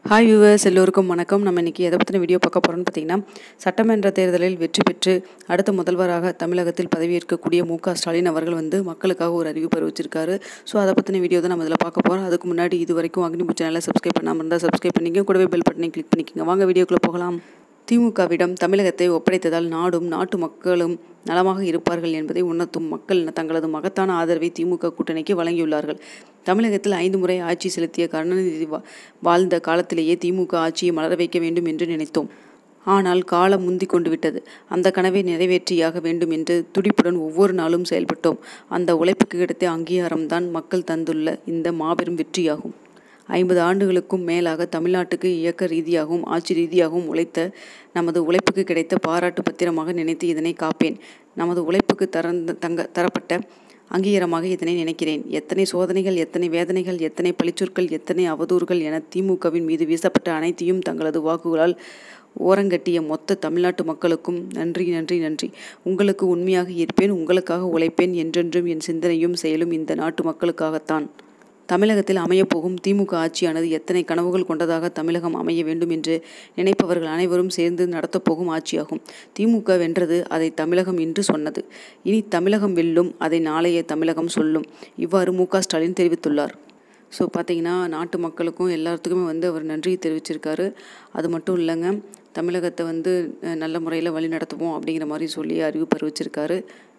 hi viewers எல்லோருக்கும் வணக்கம் நம்ம இன்றைக்கி எதை பற்றின வீடியோ பார்க்க போகிறோம்னு பார்த்தீங்கன்னா சட்டமன்ற தேர்தலில் வெற்றி பெற்று அடுத்த முதல்வராக தமிழகத்தில் பதவியேற்கக்கூடிய மு க ஸ்டாலின் அவர்கள் வந்து மக்களுக்காக ஒரு அறிவிப்பு அறிவிச்சிருக்காரு ஸோ அதை பற்றின வீடியோ தான் நம்ம இதில் பார்க்க போகிறோம் அதுக்கு முன்னாடி இது வரைக்கும் அக்னிபூ சேனலை சப்ஸ்கிரைப் பண்ணாமல் இருந்தால் சப்ஸ்கிரைப் பண்ணிக்க கூடவே பெல் பட்டனை கிளிக் பண்ணிக்கோங்க வாங்க வீடியோக்குள்ளே போகலாம் திமுகவிடம் தமிழகத்தை ஒப்படைத்ததால் நாடும் நாட்டு மக்களும் நலமாக இருப்பார்கள் என்பதை உணர்த்தும் மக்கள் தங்களது மகத்தான ஆதரவை திமுக கூட்டணிக்கு வழங்கியுள்ளார்கள் தமிழகத்தில் ஐந்து முறை ஆட்சி செலுத்திய கருணாநிதி வா- வாழ்ந்த காலத்திலேயே திமுக ஆட்சியை மலர வைக்க வேண்டும் என்று நினைத்தோம் ஆனால் காலம் முந்தி கொண்டு விட்டது அந்த கனவை நிறைவேற்றியாக வேண்டும் என்று துடிப்புடன் ஒவ்வொரு நாளும் செயல்பட்டோம் அந்த உழைப்புக்கு கிடைத்த அங்கீகாரம்தான் மக்கள் தந்துள்ள இந்த மாபெரும் வெற்றியாகும் ஐம்பது ஆண்டுகளுக்கும் மேலாக தமிழ்நாட்டுக்கு இயக்க ரீதியாகவும் ஆட்சி ரீதியாகவும் உழைத்த நமது உழைப்புக்கு கிடைத்த பாராட்டு பத்திரமாக நினைத்து இதனை காப்பேன் நமது உழைப்புக்கு தரந்த தங்க தரப்பட்ட அங்கீகாரமாக இதனை நினைக்கிறேன் எத்தனை சோதனைகள் எத்தனை வேதனைகள் எத்தனை பழிச்சொற்கள் எத்தனை அவதூறுகள் என திமுகவின் மீது வீசப்பட்ட அனைத்தையும் தங்களது வாக்குகளால் ஓரங்கட்டிய மொத்த தமிழ்நாட்டு மக்களுக்கும் நன்றி நன்றி நன்றி உங்களுக்கு உண்மையாக இருப்பேன் உங்களுக்காக உழைப்பேன் என்றென்றும் என் சிந்தனையும் செயலும் இந்த நாட்டு மக்களுக்காகத்தான் தமிழகத்தில் அமையப்போகும் திமுக ஆட்சியானது எத்தனை கனவுகள் கொண்டதாக தமிழகம் அமைய வேண்டும் என்று நினைப்பவர்கள் அனைவரும் சேர்ந்து நடத்தப்போகும் ஆட்சியாகும் திமுக வென்றது அதை தமிழகம் இன்று சொன்னது இனி தமிழகம் வெல்லும் அதை நாளைய தமிழகம் சொல்லும் இவ்வாறு மு க ஸ்டாலின் தெரிவித்துள்ளார் ஸோ பார்த்தீங்கன்னா நாட்டு மக்களுக்கும் எல்லாத்துக்குமே வந்து அவர் நன்றி தெரிவிச்சிருக்காரு அது மட்டும் இல்லைங்க தமிழகத்தை வந்து அஹ், நல்ல முறையில் வழி நடத்துவோம் அப்படிங்கிற மாதிரி சொல்லி அறிவிப்பு அறிவிச்சிருக்காரு